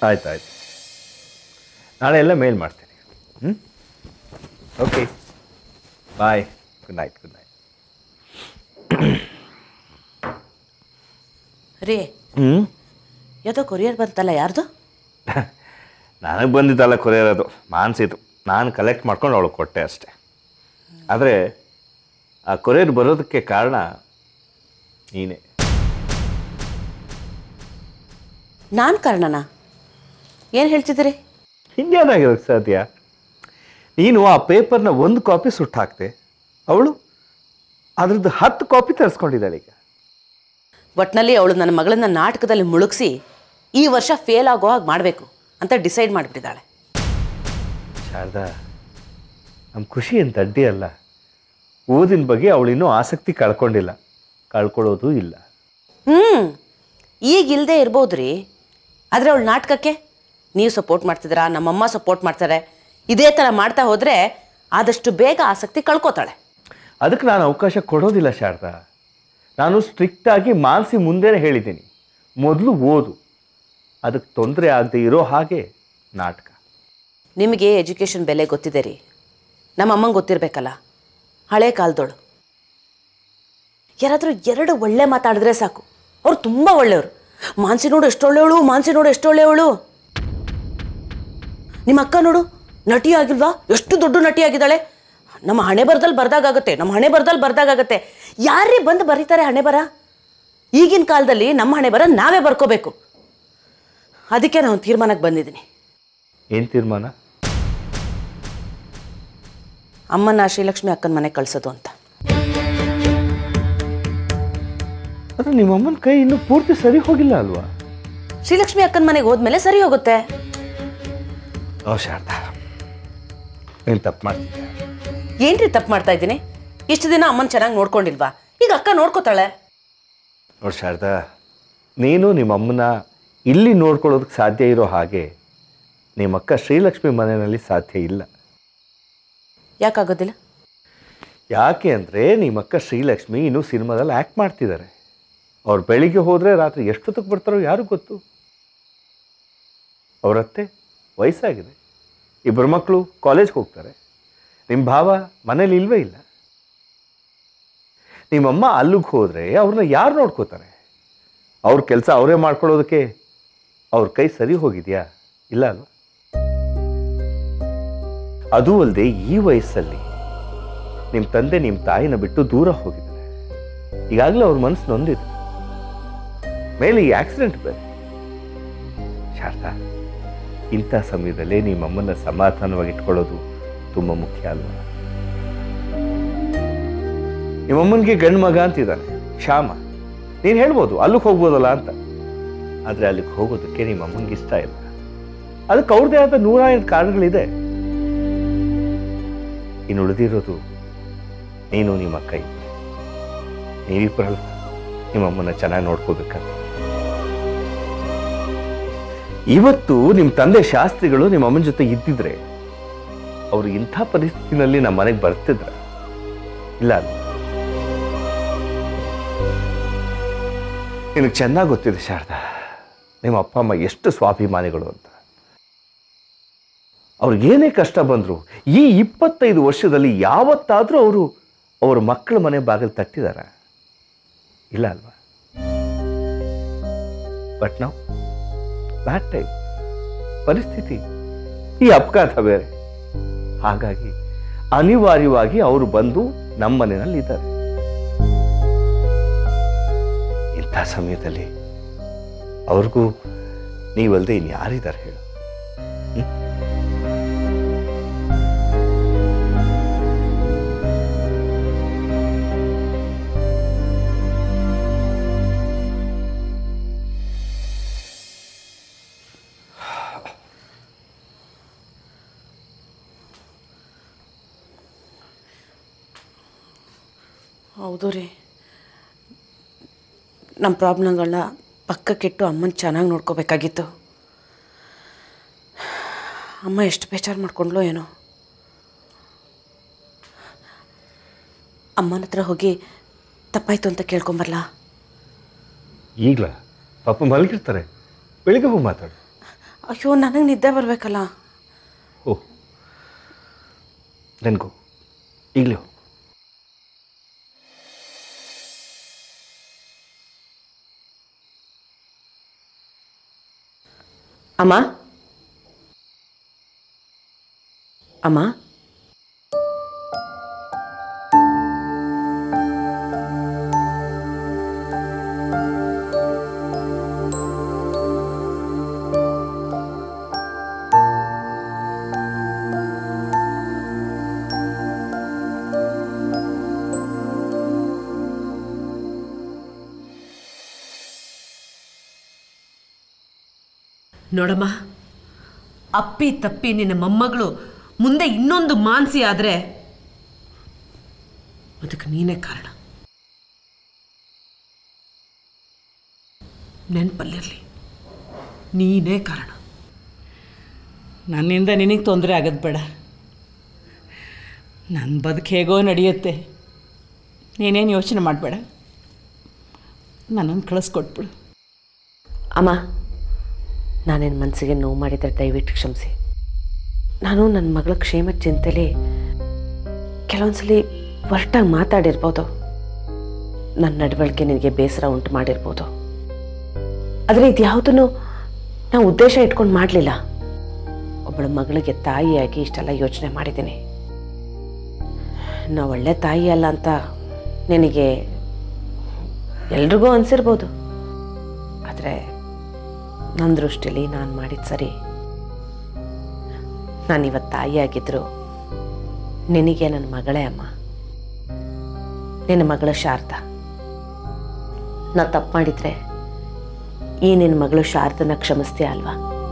ಆಯ್ತು ಆಯ್ತು ನಾಳೆ ಎಲ್ಲ ಮೇಲ್ ಮಾಡ್ತೀನಿ ಹ್ಞೂ okay bye good night good night ರೀ ಹ್ಞೂ ಯಾವುದೋ ಕೊರಿಯರ್ ಬಂತಲ್ಲ ಯಾರ್ದು ನನಗೆ ಬಂದಿದ್ದಲ್ಲ ಕೊರಿಯರದು ಮಾನ್ಸಿತು ನಾನು ಕಲೆಕ್ಟ್ ಮಾಡ್ಕೊಂಡು ಅವಳು ಕೊಟ್ಟೆ ಅಷ್ಟೆ ಆದರೆ ಆ ಕೊರಿಯರ್ ಬರೋದಕ್ಕೆ ಕಾರಣ ನೀನೇ ನಾನು ಕಾರಣನಾ ಏನು ಹೇಳ್ತಿದ್ದೀರಿ ಹಿಂಗೇನಾಗಿರೋಕ್ಕೆ ಸಾಧ್ಯ ನೀನು ಆ ಪೇಪರ್ನ ಒಂದು ಕಾಪಿ ಸುಟ್ಟು ಹಾಕ್ತೆ ಅವಳು ಅದ್ರದ್ದು ಹತ್ತು ಕಾಪಿ ತರಿಸ್ಕೊಂಡಿದ್ದಾಳೆ ಈಗ ಒಟ್ನಲ್ಲಿ ಅವಳು ನನ್ನ ಮಗಳನ್ನ ನಾಟಕದಲ್ಲಿ ಮುಳುಗಿಸಿ ಈ ವರ್ಷ ಫೇಲ್ ಆಗೋ ಹಾಗೆ ಮಾಡಬೇಕು ಅಂತ ಡಿಸೈಡ್ ಮಾಡಿಬಿಟ್ಟಿದ್ದಾಳೆ ಶಾರದಾ ನಮ್ಮ ಖುಷಿ ಅಂತ ಅಡ್ಡಿ ಅಲ್ಲ ಓದಿನ ಬಗ್ಗೆ ಅವಳು ಇನ್ನೂ ಆಸಕ್ತಿ ಕಳ್ಕೊಂಡಿಲ್ಲ ಕಳ್ಕೊಳ್ಳೋದು ಇಲ್ಲ ಹ್ಞೂ ಈಗ ಇಲ್ಲದೆ ಇರ್ಬೋದು ರೀ ಆದರೆ ಅವಳು ನಾಟಕಕ್ಕೆ ನೀವು ಸಪೋರ್ಟ್ ಮಾಡ್ತಿದ್ದೀರಾ ನಮ್ಮಮ್ಮ ಸಪೋರ್ಟ್ ಮಾಡ್ತಾರೆ ಇದೇ ಥರ ಮಾಡ್ತಾ ಹೋದರೆ ಆದಷ್ಟು ಬೇಗ ಆಸಕ್ತಿ ಕಳ್ಕೊತಾಳೆ ಅದಕ್ಕೆ ನಾನು ಅವಕಾಶ ಕೊಡೋದಿಲ್ಲ ಶಾರದಾ ನಾನು ಸ್ಟ್ರಿಕ್ಟಾಗಿ ಮಾನಸಿ ಮುಂದೆನೇ ಹೇಳಿದ್ದೀನಿ ಮೊದಲು ಓದು ಅದಕ್ಕೆ ತೊಂದರೆ ಆಗದೆ ಇರೋ ಹಾಗೆ ನಾಟಕ ನಿಮಗೆ ಎಜುಕೇಷನ್ ಬೆಲೆ ಗೊತ್ತಿದೆ ರೀ ನಮ್ಮ ಅಮ್ಮಂಗೆ ಗೊತ್ತಿರಬೇಕಲ್ಲ ಹಳೆ ಕಾಲದೋಳು ಯಾರಾದರೂ ಎರಡು ಒಳ್ಳೆ ಮಾತಾಡಿದ್ರೆ ಸಾಕು ಅವ್ರು ತುಂಬ ಒಳ್ಳೆಯವರು ಮಾನ್ಸಿ ನೋಡು ಎಷ್ಟು ಒಳ್ಳೆಯವಳು ಮಾನ್ಸಿ ನೋಡು ಎಷ್ಟು ಒಳ್ಳೆಯವಳು ನಿಮ್ಮ ಅಕ್ಕ ನೋಡು ನಟಿ ಆಗಿಲ್ವಾ ಎಷ್ಟು ದೊಡ್ಡ ನಟಿ ಆಗಿದ್ದಾಳೆ ನಮ್ಮ ಹಣೆ ಬರದಲ್ಲಿ ಬರ್ದಾಗತ್ತೆ ನಮ್ಮ ಹಣೆ ಬರದಲ್ಲಿ ಬರ್ದಾಗತ್ತೆ ಯಾರೇ ಬಂದು ಬರೀತಾರೆ ಹಣೆ ಬರ ಈಗಿನ ಕಾಲದಲ್ಲಿ ನಮ್ಮ ಹಣೆ ಬರ ನಾವೇ ಬರ್ಕೋಬೇಕು ಅದಕ್ಕೆ ನಾನು ತೀರ್ಮಾನಕ್ಕೆ ಬಂದಿದ್ದೀನಿ ಏನು ತೀರ್ಮಾನ ಅಮ್ಮನ ಶ್ರೀಲಕ್ಷ್ಮಿ ಅಕ್ಕನ ಮನೆಗೆ ಕಳ್ಸೋದು ಅಂತ ಆದರೆ ನಿಮ್ಮಮ್ಮನ ಕೈ ಇನ್ನೂ ಪೂರ್ತಿ ಸರಿ ಹೋಗಿಲ್ಲ ಅಲ್ವಾ ಶ್ರೀಲಕ್ಷ್ಮಿ ಅಕ್ಕನ ಮನೆಗೆ ಹೋದ್ಮೇಲೆ ಸರಿ ಹೋಗುತ್ತೆ ಓ ಶಾರದಾ ನೀನು ತಪ್ಪು ಮಾಡ್ತಿದ್ದೆ ಏನ್ರಿ ತಪ್ಪು ಮಾಡ್ತಾ ಇದ್ದೀನಿ ಇಷ್ಟು ದಿನ ಅಮ್ಮನ ಚೆನ್ನಾಗಿ ನೋಡ್ಕೊಂಡಿಲ್ವಾ ಈಗ ಅಕ್ಕ ನೋಡ್ಕೋತಾಳೆ ನೋಡಿ ಶಾರದಾ ನೀನು ನಿಮ್ಮ ಅಮ್ಮನ ಇಲ್ಲಿ ನೋಡ್ಕೊಳ್ಳೋದಕ್ಕೆ ಸಾಧ್ಯ ಇರೋ ಹಾಗೆ ನಿಮ್ಮ ಅಕ್ಕ ಶ್ರೀಲಕ್ಷ್ಮಿ ಮನೆಯಲ್ಲಿ ಸಾಧ್ಯ ಇಲ್ಲ ಯಾಕಾಗೋದಿಲ್ಲ ಯಾಕೆ ಅಂದರೆ ನಿಮ್ಮ ಅಕ್ಕ ಶ್ರೀಲಕ್ಷ್ಮಿ ಇನ್ನೂ ಸಿನಿಮಾದಲ್ಲಿ ಆ್ಯಕ್ಟ್ ಮಾಡ್ತಿದ್ದಾರೆ ಅವ್ರು ಬೆಳಿಗ್ಗೆ ಹೋದರೆ ರಾತ್ರಿ ಎಷ್ಟೊತ್ತಿಗೆ ಬರ್ತಾರೋ ಯಾರು ಗೊತ್ತು ಅವರತ್ತೆ ವಯಸ್ಸಾಗಿದೆ ಇಬ್ಬರು ಮಕ್ಕಳು ಕಾಲೇಜ್ಗೆ ಹೋಗ್ತಾರೆ ನಿಮ್ಮ ಭಾವ ಮನೇಲಿ ಇಲ್ವೇ ಇಲ್ಲ ನಿಮ್ಮಮ್ಮ ಅಲ್ಲಿಗೆ ಹೋದರೆ ಅವ್ರನ್ನ ಯಾರು ನೋಡ್ಕೋತಾರೆ ಅವ್ರ ಕೆಲಸ ಅವರೇ ಮಾಡ್ಕೊಳ್ಳೋದಕ್ಕೆ ಅವ್ರ ಕೈ ಸರಿ ಹೋಗಿದೆಯಾ ಇಲ್ಲ ಅಲ್ವಾ ಅದೂ ಅಲ್ಲದೆ ಈ ವಯಸ್ಸಲ್ಲಿ ನಿಮ್ಮ ತಂದೆ ನಿಮ್ಮ ತಾಯಿನ ಬಿಟ್ಟು ದೂರ ಹೋಗಿದ್ದಾರೆ ಈಗಾಗಲೇ ಅವ್ರ ಮನಸ್ಸು ನೊಂದಿದೆ ಮೇಲೆ ಈ ಆಕ್ಸಿಡೆಂಟ್ ಬೇರೆ ಶಾರದಾ ಇಂಥ ಸಮಯದಲ್ಲಿ ನಿಮ್ಮಮ್ಮನ ಸಮಾಧಾನವಾಗಿ ಇಟ್ಕೊಳ್ಳೋದು ತುಂಬ ಮುಖ್ಯ ಅಲ್ವಾ ನಿಮ್ಮಮ್ಮನಿಗೆ ಗಂಡು ಮಗ ಅಂತಿದ್ದಾನೆ ಶ್ಯಾಮ ನೀನು ಹೇಳ್ಬೋದು ಅಲ್ಲಿಗೆ ಹೋಗ್ಬೋದಲ್ಲ ಅಂತ ಆದರೆ ಅಲ್ಲಿಗೆ ಹೋಗೋದಕ್ಕೆ ನಿಮ್ಮಮ್ಮನಿಗೆ ಇಷ್ಟ ಇಲ್ಲ ಅದಕ್ಕೆ ಅವ್ರದ್ದೇ ಆದ ನೂರ ಎಂಟು ಕಾರಣಗಳಿದೆ ಇನ್ನು ಉಳಿದಿರೋದು ನೀನು ನಿಮ್ಮ ಅಕ್ಕ ಇಬ್ಬರು ನೀವಿಬ್ಬರಲ್ಲ ನಿಮ್ಮಮ್ಮನ ಚೆನ್ನಾಗಿ ನೋಡ್ಕೋಬೇಕಂತ ಇವತ್ತು ನಿಮ್ಮ ತಂದೆ ಶಾಸ್ತ್ರಿಗಳು ನಿಮ್ಮ ಅಮ್ಮನ ಜೊತೆ ಇದ್ದಿದ್ರೆ ಅವರು ಇಂಥ ಪರಿಸ್ಥಿತಿನಲ್ಲಿ ನಮ್ಮ ಮನೆಗೆ ಬರ್ತಿದ್ರ ಇಲ್ಲ ಅಲ್ಲ ನಿನಗೆ ಚೆನ್ನಾಗಿ ಗೊತ್ತಿದೆ ಶಾರದಾ ನಿಮ್ಮ ಅಪ್ಪ ಅಮ್ಮ ಎಷ್ಟು ಸ್ವಾಭಿಮಾನಿಗಳು ಅಂತ ಅವ್ರಿಗೇನೇ ಕಷ್ಟ ಬಂದರು ಈ ಇಪ್ಪತ್ತೈದು ವರ್ಷದಲ್ಲಿ ಯಾವತ್ತಾದರೂ ಅವರು ಅವ್ರ ಮಕ್ಕಳ ಮನೆ ಬಾಗಿಲು ತಟ್ಟಿದಾರ ಇಲ್ಲ ಅಲ್ವಾ ಬಟ್ ನಾವು ಬ್ಯಾಡ್ ಟೈಮ್ ಪರಿಸ್ಥಿತಿ ಈ ಅಪಘಾತ ಬೇರೆ ಹಾಗಾಗಿ ಅನಿವಾರ್ಯವಾಗಿ ಅವರು ಬಂದು ನಮ್ಮ ಮನೆಯಲ್ಲಿ ಇದ್ದಾರೆ ಇಂಥ ಸಮಯದಲ್ಲಿ ಅವ್ರಿಗೂ ನೀವಲ್ಲದೆ ಇನ್ಯಾರಿದ್ದಾರೆ ಹೇಳು ಹೌದು ರೀ ನಮ್ಮ ಪ್ರಾಬ್ಲಮ್ಗಳನ್ನ ಪಕ್ಕಕ್ಕಿಟ್ಟು ಅಮ್ಮನ ಚೆನ್ನಾಗಿ ನೋಡ್ಕೋಬೇಕಾಗಿತ್ತು ಅಮ್ಮ ಎಷ್ಟು ಬೇಜಾರು ಮಾಡ್ಕೊಂಡ್ಲೋ ಏನೋ ಅಮ್ಮನ ಹತ್ರ ಹೋಗಿ ತಪ್ಪಾಯ್ತು ಅಂತ ಕೇಳ್ಕೊಂಬರ್ಲಾ ಈಗಲ ಪಾಪ ಮಲಗಿರ್ತಾರೆ ಬೆಳಿಗ್ಗೆ ಹೋಗಿ ಮಾತಾಡು ಅಯ್ಯೋ ನನಗೆ ನಿದ್ದೆ ಬರಬೇಕಲ್ಲ ಓ ನನಗೂ ಈಗಲೇ ಹೋಗು ಅಮ್ಮ ಅಮ್ಮ ನೋಡಮ್ಮ ಅಪ್ಪಿ ತಪ್ಪಿ ನಿನ್ನ ಮೊಮ್ಮಗಳು ಮುಂದೆ ಇನ್ನೊಂದು ಮಾನಸಿ ಆದರೆ ಅದಕ್ಕೆ ನೀನೇ ಕಾರಣ ನೆನಪಲ್ಲಿರಲಿ ನೀನೇ ಕಾರಣ ನನ್ನಿಂದ ನಿನಗೆ ತೊಂದರೆ ಆಗೋದು ಬೇಡ ನನ್ನ ಬದುಕು ಹೇಗೋ ನಡೆಯುತ್ತೆ ನೀನೇನು ಯೋಚನೆ ಮಾಡಬೇಡ ನನ್ನನ್ನು ಕಳಿಸ್ಕೊಟ್ಬಿಡು ಅಮ್ಮ ನಾನೇನು ಮನಸ್ಸಿಗೆ ನೋವು ಮಾಡಿದರೆ ದಯವಿಟ್ಟು ಕ್ಷಮಿಸಿ ನಾನು ನನ್ನ ಮಗಳ ಕ್ಷೇಮ ಚಿಂತೆಲಿ ಕೆಲವೊಂದ್ಸಲಿ ಹೊರಟಾಗಿ ಮಾತಾಡಿರ್ಬೋದು ನನ್ನ ನಡವಳಿಕೆ ನಿನಗೆ ಬೇಸರ ಉಂಟು ಮಾಡಿರ್ಬೋದು ಆದರೆ ಇದು ಯಾವುದನ್ನು ನಾವು ಉದ್ದೇಶ ಇಟ್ಕೊಂಡು ಮಾಡಲಿಲ್ಲ ಒಬ್ಬಳ ಮಗಳಿಗೆ ತಾಯಿಯಾಗಿ ಇಷ್ಟೆಲ್ಲ ಯೋಚನೆ ಮಾಡಿದ್ದೀನಿ ನಾವು ಒಳ್ಳೆ ತಾಯಿ ಅಲ್ಲ ಅಂತ ನಿನಗೆ ಎಲ್ರಿಗೂ ಅನಿಸಿರ್ಬೋದು ಆದರೆ ನನ್ನ ದೃಷ್ಟಿಲಿ ನಾನು ಮಾಡಿದ ಸರಿ ನಾನು ಇವತ್ತು ತಾಯಿಯಾಗಿದ್ರು ನಿನಗೆ ನನ್ನ ಮಗಳೇ ಅಮ್ಮ ನಿನ್ನ ಮಗಳು ಶಾರದಾ ನಾ ತಪ್ಪು ಮಾಡಿದ್ರೆ ಈ ನಿನ್ನ ಮಗಳು ಶಾರದನ ಕ್ಷಮಿಸ್ತೀಯ ಅಲ್ವಾ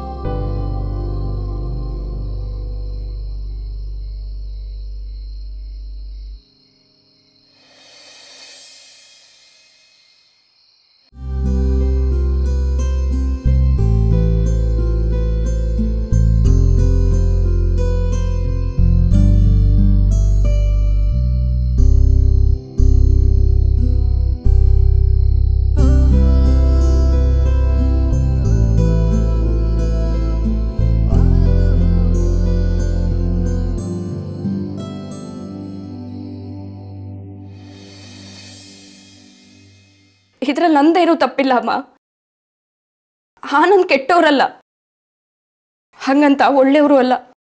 ಇದ್ರಲ್ಲಿ ನಂದೇನೂ ತಪ್ಪಿಲ್ಲ ಅಮ್ಮ ಆನಂದ್ ಕೆಟ್ಟವ್ರಲ್ಲ ಹಂಗಂತ ಒಳ್ಳೆಯವರು ಅಲ್ಲ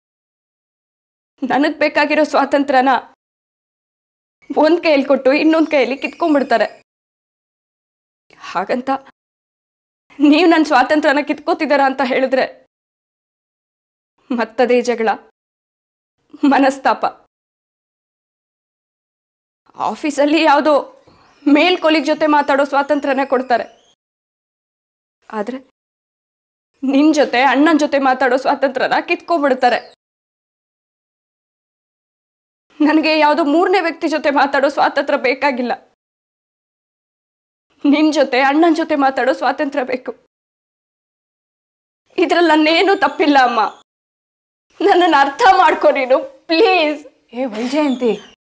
ನನಗ್ ಬೇಕಾಗಿರೋ ಸ್ವಾತಂತ್ರ್ಯನ ಒಂದ್ ಕೈಯಲ್ಲಿ ಕೊಟ್ಟು ಇನ್ನೊಂದ್ ಕೈಯಲ್ಲಿ ಕಿತ್ಕೊಂಡ್ಬಿಡ್ತಾರೆ ಹಾಗಂತ ನೀವು ನನ್ನ ಸ್ವಾತಂತ್ರ್ಯನ ಕಿತ್ಕೋತಿದ್ದಾರ ಅಂತ ಹೇಳಿದ್ರೆ ಮತ್ತದೇ ಜಗಳ ಮನಸ್ತಾಪ ಆಫೀಸಲ್ಲಿ ಯಾವುದೋ ಮೇಲ್ ಕೊಲಿಗ್ ಜೊತೆ ಮಾತಾಡೋ ಸ್ವಾತಂತ್ರ್ಯನ ಕೊಡ್ತಾರೆ ಆದ್ರೆ ನಿನ್ ಜೊತೆ ಅಣ್ಣನ ಜೊತೆ ಮಾತಾಡೋ ಸ್ವಾತಂತ್ರ್ಯನ ಕಿತ್ಕೊಂಡ್ಬಿಡ್ತಾರೆ ನನಗೆ ಯಾವುದೋ ಮೂರನೇ ವ್ಯಕ್ತಿ ಜೊತೆ ಮಾತಾಡೋ ಸ್ವಾತಂತ್ರ್ಯ ಬೇಕಾಗಿಲ್ಲ ನಿನ್ ಜೊತೆ ಅಣ್ಣನ ಜೊತೆ ಮಾತಾಡೋ ಸ್ವಾತಂತ್ರ್ಯ ಬೇಕು ಇದ್ರಲ್ಲಿ ನನ್ನೇನು ತಪ್ಪಿಲ್ಲ ಅಮ್ಮ ನನ್ನನ್ನು ಅರ್ಥ ಮಾಡ್ಕೊ ನೀನು ಪ್ಲೀಸ್ ಏ ವೈಜಯಂತಿ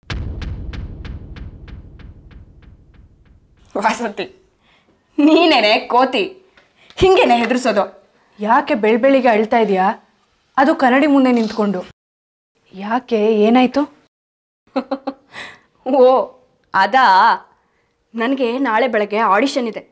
ವಾಸಂತಿ ನೀನೇನೆ ಕೋತಿ ಹಿಂಗೇನೆ ಹೆದರ್ಸೋದು ಯಾಕೆ ಬೆಳ್ಬೆಳಿಗ್ಗೆ ಅಳ್ತಾ ಇದೆಯಾ ಅದು ಕನ್ನಡಿ ಮುಂದೆ ನಿಂತ್ಕೊಂಡು ಯಾಕೆ ಏನಾಯ್ತು ಓ ಅದಾ ನನಗೆ ನಾಳೆ ಬೆಳಗ್ಗೆ ಆಡಿಷನ್ ಇದೆ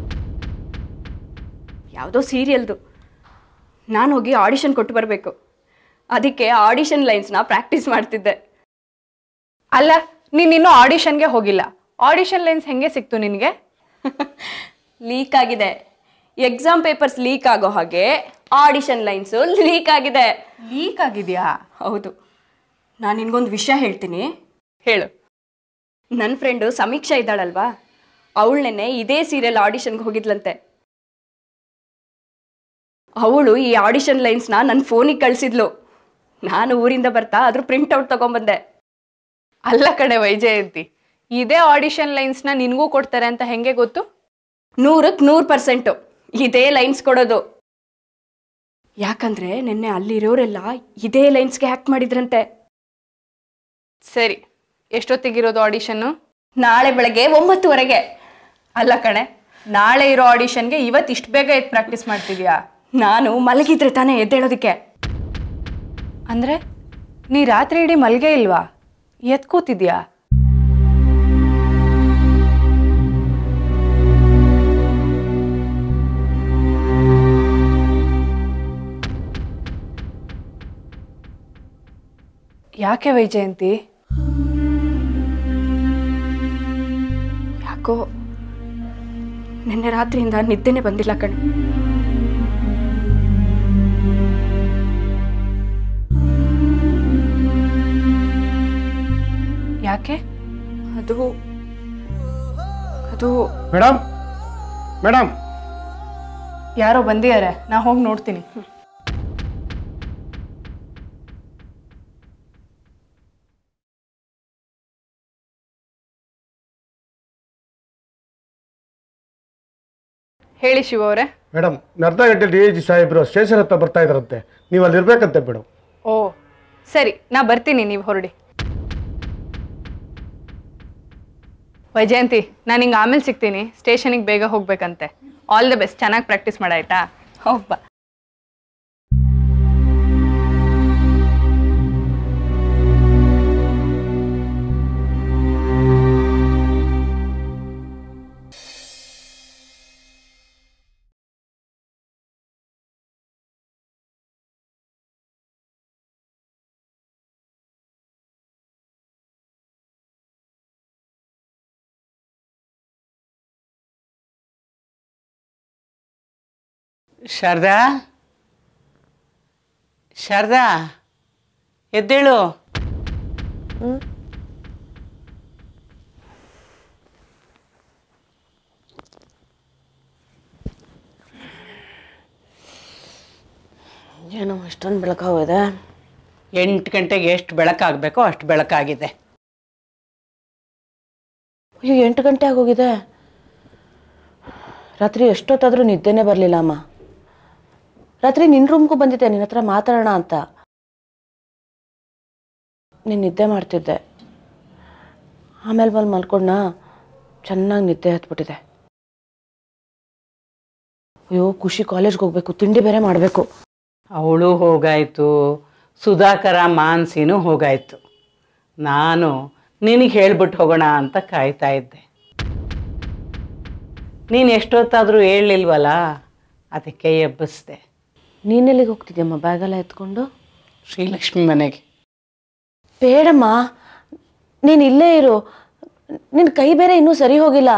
ಯಾವುದೋ ಸೀರಿಯಲ್ದು ನಾನು ಹೋಗಿ ಆಡಿಷನ್ ಕೊಟ್ಟು ಬರಬೇಕು ಅದಕ್ಕೆ ಆಡಿಷನ್ ಲೈನ್ಸ್ನ ಪ್ರಾಕ್ಟೀಸ್ ಮಾಡ್ತಿದ್ದೆ ಅಲ್ಲ ನೀನ್ ಇನ್ನೂ ಆಡಿಷನ್ಗೆ ಹೋಗಿಲ್ಲ ಆಡಿಷನ್ ಲೈನ್ಸ್ ಹೆಂಗೆ ಸಿಕ್ತು ನಿನಗೆ ಲೀಕ್ ಆಗಿದೆ ಎಕ್ಸಾಮ್ ಪೇಪರ್ಸ್ ಲೀಕ್ ಆಗೋ ಹಾಗೆ ಆಡಿಷನ್ ಲೈನ್ಸು ಲೀಕ್ ಆಗಿದೆ ಲೀಕ್ ಆಗಿದೆಯಾ ಹೌದು ನಾನು ನಿನ್ಗೊಂದು ವಿಷಯ ಹೇಳ್ತೀನಿ ಹೇಳು ನನ್ನ ಫ್ರೆಂಡು ಸಮೀಕ್ಷಾ ಇದ್ದಾಳಲ್ವಾ ಅವಳನ್ನೇ ಇದೇ ಸೀರಿಯಲ್ ಆಡಿಷನ್ಗೆ ಹೋಗಿದ್ಲಂತೆ ಅವಳು ಈ ಆಡಿಷನ್ ಲೈನ್ಸ್ನ ನನ್ನ ಫೋನಿಗೆ ಕಳಿಸಿದ್ಲು ನಾನು ಊರಿಂದ ಬರ್ತಾ ಅದ್ರ ಪ್ರಿಂಟ್ಔಟ್ ತಗೊಂಬಂದೆ ಅಲ್ಲ ಕಡೆ ವೈಜಯಂತಿ ಇದೇ ಆಡಿಷನ್ ಲೈನ್ಸ್ನ ನಿನಗೂ ಕೊಡ್ತಾರೆ ಅಂತ ಹೆಂಗೆ ಗೊತ್ತು ನೂರಕ್ಕೆ ನೂರು ಪರ್ಸೆಂಟು ಇದೇ ಲೈನ್ಸ್ ಕೊಡೋದು ಯಾಕಂದ್ರೆ ನಿನ್ನೆ ಅಲ್ಲಿರೋರೆಲ್ಲ ಇದೇ ಲೈನ್ಸ್ಗೆ ಹ್ಯಾಕ್ ಮಾಡಿದ್ರಂತೆ ಸರಿ ಎಷ್ಟೊತ್ತಿಗಿರೋದು ಆಡಿಷನ್ನು ನಾಳೆ ಬೆಳಗ್ಗೆ ಒಂಬತ್ತುವರೆಗೆ ಅಲ್ಲ ಕಣೆ ನಾಳೆ ಇರೋ ಆಡಿಷನ್ಗೆ ಇವತ್ತು ಇಷ್ಟು ಬೇಗ ಎದ್ದು ಪ್ರಾಕ್ಟೀಸ್ ಮಾಡ್ತಿದ್ಯಾ ನಾನು ಮಲಗಿದ್ರೆ ತಾನೇ ಎದ್ದೇಳೋದಕ್ಕೆ ಅಂದರೆ ನೀ ರಾತ್ರಿ ಇಡೀ ಮಲ್ಗೆ ಇಲ್ವಾ ಎತ್ ಕೂತಿದ್ಯಾ ಯಾಕೆ ವೈಜಯಂತಿ ಯಾಕೋ ನಿನ್ನೆ ರಾತ್ರಿಯಿಂದ ನಿದ್ದೆನೆ ಬಂದಿಲ್ಲ ಕಣ್ ಯಾಕೆ ಅದು ಅದು ಮೇಡಮ್ ಮೇಡಮ್ ಯಾರೋ ಬಂದಿದ್ದಾರೆ ನಾ ಹೋಗಿ ನೋಡ್ತೀನಿ ಹೇಳಿ ಶಿವ ಅವರೇ ಮೇಡಮ್ ನರ್ದಗಟ್ಟೆ ಡಿ ಜಿ ಸಾಹೇಬ್ರು ಸ್ಟೇಷನ್ ಹತ್ರ ಬರ್ತಾ ಇದಾರಂತೆ ನೀವು ಅಲ್ಲಿ ಇರ್ಬೇಕಂತೆ ಮೇಡಮ್ ಓ ಸರಿ ನಾ ಬರ್ತೀನಿ ನೀವು ಹೊರಡಿ ವೈಜಯಂತಿ ನಾನು ಹಿಂಗೆ ಆಮೇಲೆ ಸಿಗ್ತೀನಿ ಸ್ಟೇಷನಿಗೆ ಬೇಗ ಹೋಗ್ಬೇಕಂತೆ ಆಲ್ ದ ಬೆಸ್ಟ್ ಚೆನ್ನಾಗಿ ಪ್ರಾಕ್ಟೀಸ್ ಮಾಡಾಯ್ತಾ ಹೋಗ್ಬಾ ಶಾರದಾ ಶಾರದಾ ಎದ್ದೇಳು ಏನೋ ಇಷ್ಟೊಂದು ಬೆಳಕಾಗೋದೆ ಎಂಟು ಗಂಟೆಗೆ ಎಷ್ಟು ಬೆಳಕಾಗಬೇಕೋ ಅಷ್ಟು ಬೆಳಕಾಗಿದೆ ಅಯ್ಯೋ ಎಂಟು ಗಂಟೆ ಆಗೋಗಿದೆ ರಾತ್ರಿ ಎಷ್ಟೊತ್ತಾದರೂ ನಿದ್ದೆನೇ ಬರಲಿಲ್ಲ ಅಮ್ಮ ರಾತ್ರಿ ನಿನ್ನ ರೂಮ್ಗೂ ಬಂದಿದ್ದೆ ನಿನ್ನ ಹತ್ರ ಮಾತಾಡೋಣ ಅಂತ ನೀನು ನಿದ್ದೆ ಮಾಡ್ತಿದ್ದೆ ಆಮೇಲೆ ಬಂದು ಮಲ್ಕೊಂಡ ಚೆನ್ನಾಗಿ ನಿದ್ದೆ ಹತ್ಬಿಟ್ಟಿದೆ ಅಯ್ಯೋ ಖುಷಿ ಕಾಲೇಜ್ಗೆ ಹೋಗ್ಬೇಕು ತಿಂಡಿ ಬೇರೆ ಮಾಡಬೇಕು ಅವಳು ಹೋಗಾಯ್ತು ಸುಧಾಕರ ಮಾನ್ಸಿನೂ ಹೋಗಾಯ್ತು ನಾನು ನಿನಗೆ ಹೇಳ್ಬಿಟ್ಟು ಹೋಗೋಣ ಅಂತ ಕಾಯ್ತಾ ಇದ್ದೆ ನೀನು ಎಷ್ಟೊತ್ತಾದರೂ ಹೇಳಲಿಲ್ವಲ್ಲ ಅದಕ್ಕೆ ಎಬ್ಬಿಸ್ದೆ ನೀನೆಲ್ಲಿಗೆ ಹೋಗ್ತಿದ್ಯಮ್ಮ ಬ್ಯಾಗೆಲ್ಲ ಎತ್ಕೊಂಡು ಶ್ರೀಲಕ್ಷ್ಮಿ ಮನೆಗೆ ಬೇಡಮ್ಮ ನೀನು ಇಲ್ಲೇ ಇರು ನಿನ್ನ ಕೈ ಬೇರೆ ಇನ್ನೂ ಸರಿ ಹೋಗಿಲ್ಲ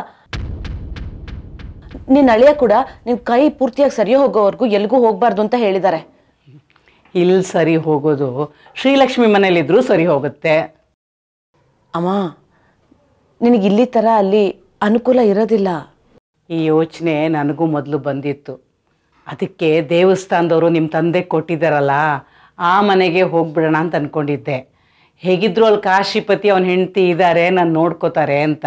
ನಿನ್ನ ಅಳಿಯ ಕೂಡ ನಿನ್ನ ಕೈ ಪೂರ್ತಿಯಾಗಿ ಸರಿ ಹೋಗೋವರೆಗೂ ಎಲ್ಗೂ ಹೋಗಬಾರ್ದು ಅಂತ ಹೇಳಿದ್ದಾರೆ ಇಲ್ಲಿ ಸರಿ ಹೋಗೋದು ಶ್ರೀಲಕ್ಷ್ಮಿ ಮನೇಲಿದ್ರೂ ಸರಿ ಹೋಗುತ್ತೆ ಅಮ್ಮ ನಿನಗೆ ಇಲ್ಲಿ ಥರ ಅಲ್ಲಿ ಅನುಕೂಲ ಇರೋದಿಲ್ಲ ಈ ಯೋಚನೆ ನನಗೂ ಮೊದಲು ಬಂದಿತ್ತು ಅದಕ್ಕೆ ದೇವಸ್ಥಾನದವರು ನಿಮ್ಮ ತಂದೆ ಕೊಟ್ಟಿದ್ದಾರಲ್ಲ ಆ ಮನೆಗೆ ಹೋಗ್ಬಿಡೋಣ ಅಂತ ಅಂದ್ಕೊಂಡಿದ್ದೆ ಹೇಗಿದ್ರು ಅಲ್ಲಿ ಕಾಶಿಪತಿ ಅವನ ಹೆಂಡತಿ ಇದ್ದಾರೆ ನಾನು ನೋಡ್ಕೋತಾರೆ ಅಂತ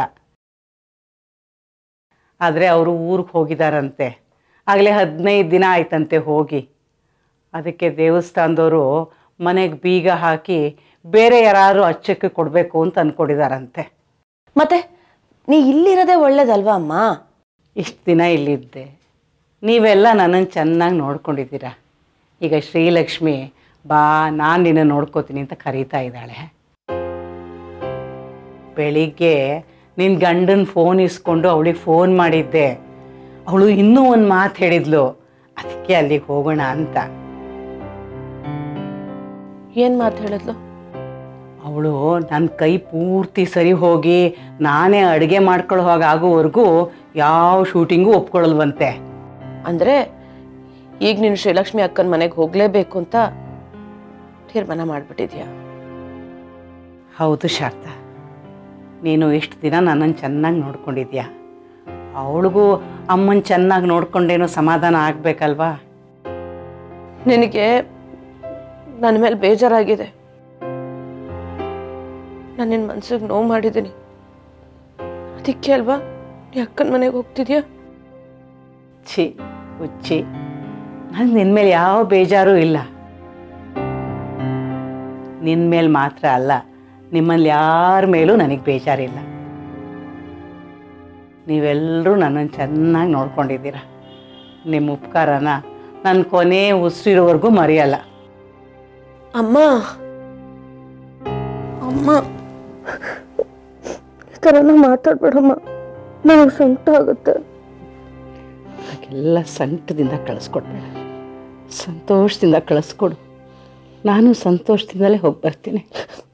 ಆದರೆ ಅವರು ಊರಿಗೆ ಹೋಗಿದಾರಂತೆ ಆಗಲೇ ಹದಿನೈದು ದಿನ ಆಯ್ತಂತೆ ಹೋಗಿ ಅದಕ್ಕೆ ದೇವಸ್ಥಾನದವರು ಮನೆಗೆ ಬೀಗ ಹಾಕಿ ಬೇರೆ ಯಾರಾದರೂ ಅಚ್ಚಕ್ಕೆ ಕೊಡಬೇಕು ಅಂತ ಅಂದ್ಕೊಂಡಿದಾರಂತೆ ಮತ್ತೆ ನೀ ಇಲ್ಲಿರೋದೇ ಒಳ್ಳೇದಲ್ವಾ ಅಮ್ಮ ಇಷ್ಟು ದಿನ ಇಲ್ಲಿದ್ದೆ ನೀವೆಲ್ಲ ನನ್ನನ್ನು ಚೆನ್ನಾಗಿ ನೋಡ್ಕೊಂಡಿದ್ದೀರ ಈಗ ಶ್ರೀಲಕ್ಷ್ಮಿ ಬಾ ನಾನು ನಿನ್ನ ನೋಡ್ಕೋತೀನಿ ಅಂತ ಕರೀತಾ ಇದ್ದಾಳೆ ಬೆಳಿಗ್ಗೆ ನಿನ್ನ ಗಂಡನ ಫೋನ್ ಇಸ್ಕೊಂಡು ಅವಳಿಗೆ ಫೋನ್ ಮಾಡಿದ್ದೆ ಅವಳು ಇನ್ನೂ ಒಂದು ಮಾತು ಹೇಳಿದ್ಲು ಅದಕ್ಕೆ ಅಲ್ಲಿಗೆ ಹೋಗೋಣ ಅಂತ ಏನು ಮಾತು ಹೇಳಿದ್ಲು ಅವಳು ನನ್ನ ಕೈ ಪೂರ್ತಿ ಸರಿ ಹೋಗಿ ನಾನೇ ಅಡುಗೆ ಮಾಡ್ಕೊಳ್ಳೋ ಹಾಗೆ ಆಗೋವರೆಗೂ ಯಾವ ಶೂಟಿಂಗು ಒಪ್ಕೊಳ್ಳಲ್ವಂತೆ ಅಂದರೆ ಈಗ ನೀನು ಶ್ರೀಲಕ್ಷ್ಮಿ ಅಕ್ಕನ ಮನೆಗೆ ಹೋಗಲೇಬೇಕು ಅಂತ ತೀರ್ಮಾನ ಮಾಡಿಬಿಟ್ಟಿದ್ಯಾ ಹೌದು ಶಾರದಾ ನೀನು ಇಷ್ಟು ದಿನ ನನ್ನನ್ನು ಚೆನ್ನಾಗಿ ನೋಡ್ಕೊಂಡಿದ್ಯಾ ಅವಳಿಗೂ ಅಮ್ಮನ ಚೆನ್ನಾಗಿ ನೋಡ್ಕೊಂಡೇನೋ ಸಮಾಧಾನ ಆಗಬೇಕಲ್ವಾ ನಿನಗೆ ನನ್ನ ಮೇಲೆ ಬೇಜಾರಾಗಿದೆ ನಾನು ನಿನ್ನ ಮನ್ಸಿಗೆ ನೋವು ಮಾಡಿದ್ದೀನಿ ಅದಕ್ಕೆ ಅಲ್ವಾ ನೀ ಅಕ್ಕನ ಮನೆಗೆ ಹೋಗ್ತಿದ್ಯಾ ಛಿ ಹುಚ್ಚಿ ನನಗೆ ನಿನ್ನ ಮೇಲೆ ಯಾವ ಬೇಜಾರೂ ಇಲ್ಲ ನಿನ್ನ ಮೇಲೆ ಮಾತ್ರ ಅಲ್ಲ ನಿಮ್ಮಲ್ಲಿ ಯಾರ ಮೇಲೂ ನನಗೆ ಬೇಜಾರಿಲ್ಲ ನೀವೆಲ್ಲರೂ ನನ್ನನ್ನು ಚೆನ್ನಾಗಿ ನೋಡ್ಕೊಂಡಿದ್ದೀರ ನಿಮ್ಮ ಉಪಕಾರನ ನನ್ನ ಕೊನೆ ಉಸಿರಿರೋವರೆಗೂ ಮರೆಯಲ್ಲ ಅಮ್ಮ ಅಮ್ಮ ಈ ಥರನ ಮಾತಾಡ್ಬೇಡಮ್ಮ ನನಗೆ ಸಂಕಟ ಆಗುತ್ತೆ ಹಾಗೆಲ್ಲ ಸಂಕಟದಿಂದ ಕಳಿಸ್ಕೊಡ್ಬೇಡ ಸಂತೋಷದಿಂದ ಕಳಿಸ್ಕೊಡು ನಾನು ಸಂತೋಷದಿಂದಲೇ ಹೋಗಿ ಬರ್ತೀನಿ